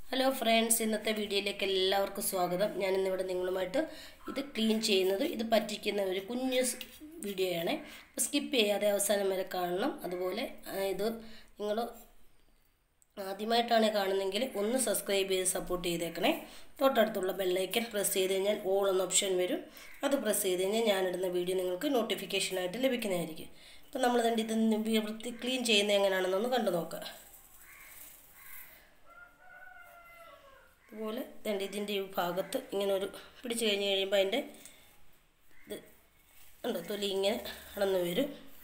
Hello friends ഇന്നത്തെ വീഡിയോയിലേക്ക് എല്ലാവർക്കും സ്വാഗതം ഞാൻ ഇന്നിവിടെ നിങ്ങളുമായിട്ട് ഇത് ക്ലീൻ ചെയ്യുന്നത് ഇത് പറ്റിക്കുന്ന ഒരു കുഞ്ഞ് സ് വീഡിയോയാണ് അപ്പോൾ സ്കിപ്പ് ചെയ്യാതെ അവസാനം വരെ കാണണം അതുപോലെ ആ, ഇത് നിങ്ങൾ ആദ്യമായിട്ടാണ് കാണുന്നതെങ്കിൽ ഒന്ന് സബ്സ്ക്രൈബ് ചെയ്ത് സപ്പോർട്ട് ചെയ്തേക്കണേ തൊട്ടടുത്തുള്ള ബെല്ലൈക്കൻ പ്രസ് ചെയ്ത് കഴിഞ്ഞാൽ ഓൾ എന്ന ഓപ്ഷൻ വരും അത് പ്രസ് ചെയ്ത് കഴിഞ്ഞാൽ ഞാനിടുന്ന വീഡിയോ നിങ്ങൾക്ക് നോട്ടിഫിക്കേഷനായിട്ട് ലഭിക്കുന്നതായിരിക്കും അപ്പോൾ നമ്മൾ തന്നെ ഇത് വൃത്തി ക്ലീൻ ചെയ്യുന്നത് എങ്ങനെയാണെന്നൊന്ന് കണ്ടു നോക്കുക അതുപോലെ ദണ്ട് ഇതിൻ്റെ ഈ ഭാഗത്ത് ഇങ്ങനെ ഒരു പിടിച്ച് കഴിഞ്ഞ് കഴിയുമ്പോൾ അതിൻ്റെ ഇത് ഉണ്ട് തൊലി ഇങ്ങനെ അടന്നു വരും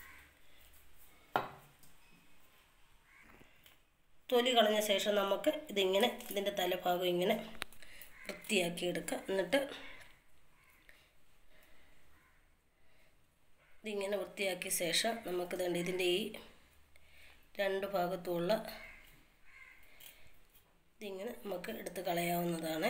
തൊലി കളഞ്ഞ ശേഷം നമുക്ക് ഇതിങ്ങനെ ഇതിൻ്റെ തലഭാഗം ഇങ്ങനെ വൃത്തിയാക്കി എടുക്കുക എന്നിട്ട് ഇതിങ്ങനെ വൃത്തിയാക്കിയ ശേഷം നമുക്ക് ദണ്ട് ഇതിൻ്റെ ഈ രണ്ട് ഭാഗത്തുമുള്ള ഇതിങ്ങനെ നമുക്ക് എടുത്ത് കളയാവുന്നതാണ്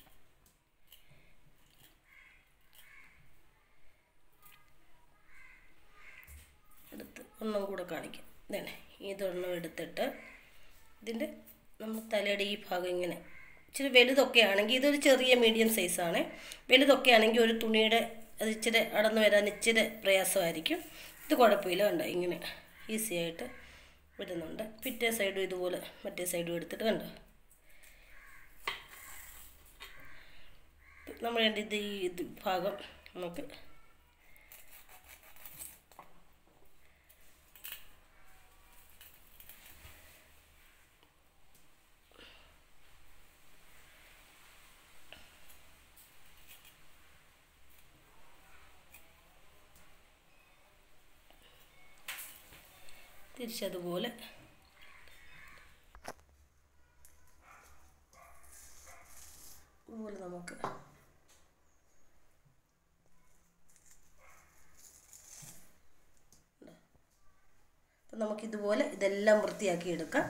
എടുത്ത് ഒന്നും കൂടെ കാണിക്കാം ഇതന്നെ ഇതൊരെണ്ണം എടുത്തിട്ട് ഇതിൻ്റെ നമ്മൾ തലയുടെ ഈ ഭാഗം ഇങ്ങനെ ഇച്ചിരി വലുതൊക്കെ ആണെങ്കിൽ ഇതൊരു ചെറിയ മീഡിയം സൈസാണ് വലുതൊക്കെ ആണെങ്കിൽ ഒരു തുണിയുടെ അത് ഇച്ചിരി അടന്നു വരാൻ ഇച്ചിരി പ്രയാസമായിരിക്കും ഇത് കുഴപ്പമില്ല കണ്ടോ ഇങ്ങനെ ഈസി ആയിട്ട് വരുന്നുണ്ട് പിറ്റേ സൈഡും ഇതുപോലെ മറ്റേ സൈഡും എടുത്തിട്ട് കണ്ടോ നമ്മൾ ഇത് ഈ ഇത് ഭാഗം നമുക്ക് തിരിച്ചതുപോലെ ഇതുപോലെ നമുക്ക് അപ്പം നമുക്കിതുപോലെ ഇതെല്ലാം വൃത്തിയാക്കി എടുക്കാം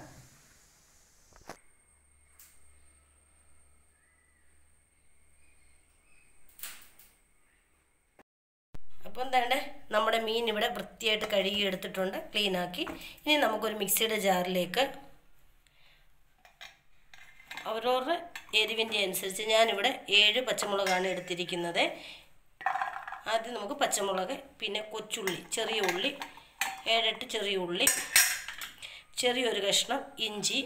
അപ്പം എന്താണ്ട് നമ്മുടെ മീൻ ഇവിടെ വൃത്തിയായിട്ട് കഴുകി എടുത്തിട്ടുണ്ട് ക്ലീനാക്കി ഇനി നമുക്കൊരു മിക്സിയുടെ ജാറിലേക്ക് അവരവരുടെ എരിവിൻ്റെ അനുസരിച്ച് ഞാനിവിടെ ഏഴ് പച്ചമുളകാണ് എടുത്തിരിക്കുന്നത് ആദ്യം നമുക്ക് പച്ചമുളക് പിന്നെ കൊച്ചുള്ളി ചെറിയ ഉള്ളി ഏഴെട്ട് ചെറിയ ഉള്ളി ചെറിയൊരു കഷ്ണം ഇഞ്ചി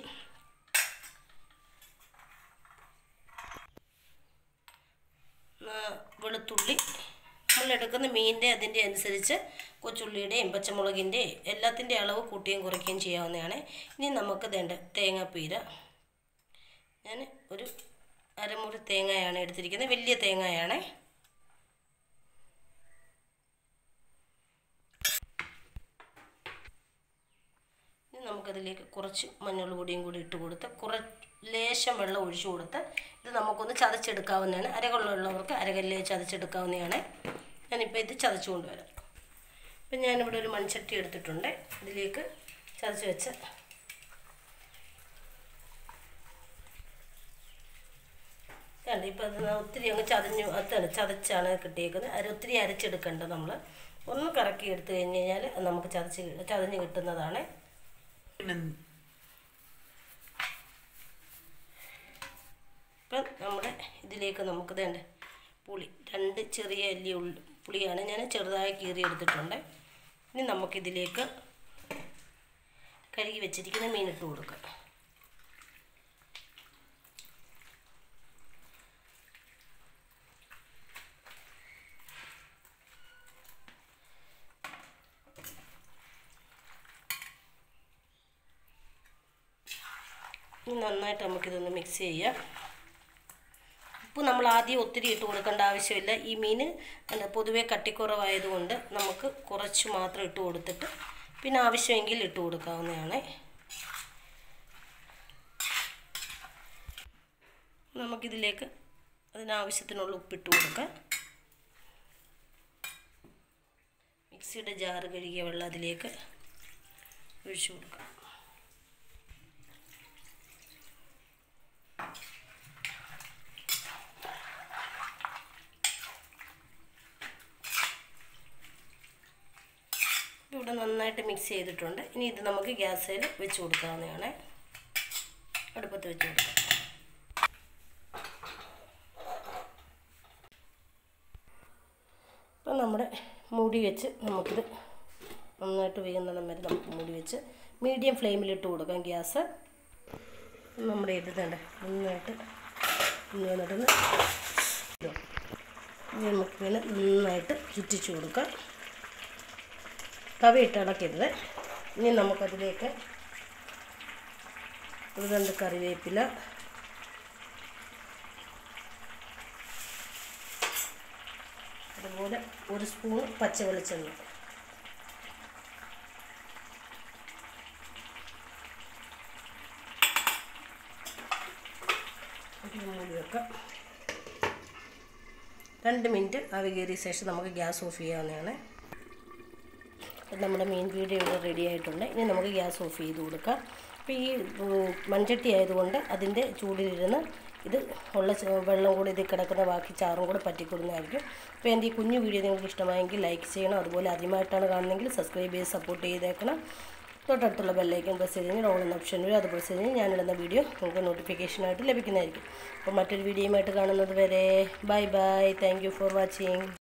വെളുത്തുള്ളി നമ്മൾ എടുക്കുന്ന മീനിൻ്റെ അതിൻ്റെ അനുസരിച്ച് കൊച്ചുള്ളിയുടെയും പച്ചമുളകിൻ്റെ എല്ലാത്തിൻ്റെ അളവ് കൂട്ടുകയും കുറയ്ക്കുകയും ചെയ്യാവുന്നതാണ് ഇനി നമുക്ക് വേണ്ട തേങ്ങാപ്പീര ഞാൻ ഒരു അരമുറി തേങ്ങയാണ് എടുത്തിരിക്കുന്നത് വലിയ തേങ്ങയാണ് ഇനി നമുക്കതിലേക്ക് കുറച്ച് മഞ്ഞൾ പൊടിയും കൂടി ഇട്ട് കൊടുത്ത് കുറ ലേശം വെള്ളം ഒഴിച്ചു കൊടുത്ത് ഇത് നമുക്കൊന്ന് ചതച്ചെടുക്കാവുന്നതാണ് അരകളുള്ളവർക്ക് അരകല്ല് ചതച്ചെടുക്കാവുന്നതാണ് ഞാനിപ്പോൾ ഇത് ചതച്ചു കൊണ്ടുവരാം ഇപ്പം ഞാനിവിടെ ഒരു മൺചട്ടി എടുത്തിട്ടുണ്ട് ഇതിലേക്ക് ചതച്ച് വെച്ച് കണ്ട ഇപ്പം അത് ഒത്തിരി അങ്ങ് ചതഞ്ഞു അതാണ് ചതച്ചാണ് കിട്ടിയേക്കുന്നത് അര ഒത്തിരി അരച്ചെടുക്കണ്ട നമ്മൾ ഒന്ന് കറക്കി എടുത്തു കഴിഞ്ഞ് കഴിഞ്ഞാൽ നമുക്ക് ചതച്ച് ചതഞ്ഞ് കിട്ടുന്നതാണ് ഇപ്പം നമ്മുടെ ഇതിലേക്ക് നമുക്ക് വേണ്ട പുളി രണ്ട് ചെറിയ അല്ലി ഉള്ളി പുളിയാണ് ഞാൻ ചെറുതായി കീറി എടുത്തിട്ടുണ്ട് ഇനി നമുക്കിതിലേക്ക് കഴുകി വെച്ചിരിക്കുന്ന മീനിട്ട് കൊടുക്കാം ഇനി നന്നായിട്ട് നമുക്കിതൊന്ന് മിക്സ് ചെയ്യാം ഉപ്പ് നമ്മൾ ആദ്യം ഒത്തിരി ഇട്ട് കൊടുക്കേണ്ട ആവശ്യമില്ല ഈ മീൻ അല്ല പൊതുവേ കട്ടിക്കുറവായതുകൊണ്ട് നമുക്ക് കുറച്ച് മാത്രം ഇട്ട് കൊടുത്തിട്ട് പിന്നെ ആവശ്യമെങ്കിൽ ഇട്ട് കൊടുക്കാവുന്നതാണ് നമുക്കിതിലേക്ക് അതിനാവശ്യത്തിനുള്ള ഉപ്പിട്ട് കൊടുക്കാം മിക്സിയുടെ ജാറ് കഴുകിയ വെള്ളം അതിലേക്ക് ഒഴിച്ചു കൊടുക്കാം ഇവിടെ നന്നായിട്ട് മിക്സ് ചെയ്തിട്ടുണ്ട് ഇനി ഇത് നമുക്ക് ഗ്യാസിൽ വെച്ച് കൊടുക്കാവുന്നതാണ് അടുപ്പത്ത് വെച്ച് കൊടുക്കാം മൂടി വെച്ച് നമുക്കിത് നന്നായിട്ട് വേകുന്നിടം വരെ നമുക്ക് മൂടി വെച്ച് മീഡിയം ഫ്ലെയിമിലിട്ട് കൊടുക്കാം ഗ്യാസ് നമ്മുടെ ഇത് വേണ്ട നന്നായിട്ട് ഇനി വന്നിട്ടൊന്ന് ഇതോ. ഇനി നമുക്കിങ്ങനെ നന്നായിട്ട് ചുറ്റിച്ച് കൊടുക്കാം തവയിട്ട് ഇളക്കരുത് ഇനി നമുക്കതിലേക്ക് ഒരു രണ്ട് കറിവേപ്പില അതുപോലെ ഒരു സ്പൂൺ പച്ച വെളിച്ചെണ്ണ ഇത് മൂടി വെക്കാം രണ്ട് മിനിറ്റ് ആവി കയറിയ ശേഷം നമുക്ക് ഗ്യാസ് ഓഫ് ചെയ്യാവുന്നതാണ് അപ്പം നമ്മുടെ മീൻ വീഡിയോ ഇവിടെ റെഡി ആയിട്ടുണ്ട് ഇനി നമുക്ക് ഗ്യാസ് ഓഫ് ചെയ്ത് കൊടുക്കാം അപ്പോൾ ഈ ഉം, മൺചട്ടി ആയതുകൊണ്ട് അതിൻ്റെ ചൂടിലിരുന്ന് ഇത് ഉള്ള ച- വെള്ളം കൂടി ഇതിൽ കിടക്കുന്ന ബാക്കി ചാറും കൂടെ പറ്റിക്കൊടുന്നതായിരിക്കും അപ്പോൾ എൻ്റെ ഈ കുഞ്ഞു വീഡിയോ നിങ്ങൾക്ക് ഇഷ്ടമായെങ്കിൽ ലൈക്ക് ചെയ്യണം അതുപോലെ ആദ്യമായിട്ടാണ് കാണുന്നതെങ്കിൽ സബ്സ്ക്രൈബ് ചെയ്ത് സപ്പോർട്ട് ചെയ്തേക്കണം തൊട്ടടുത്തുള്ള ബെല്ലൈക്കൻ പ്രസ് ചെയ്ത് കഴിഞ്ഞാൽ ഓൺ എന്ന ഓപ്ഷൻ വരും അത് പ്രസ് ചെയ്ത് കഴിഞ്ഞാൽ ഞാനിടുന്ന വീഡിയോ നിങ്ങൾക്ക് നോട്ടിഫിക്കേഷനായിട്ട് ലഭിക്കുന്നതായിരിക്കും അപ്പോൾ മറ്റൊരു വീഡിയോയുമായിട്ട് കാണുന്നത് വരെ bye bye thank you for watching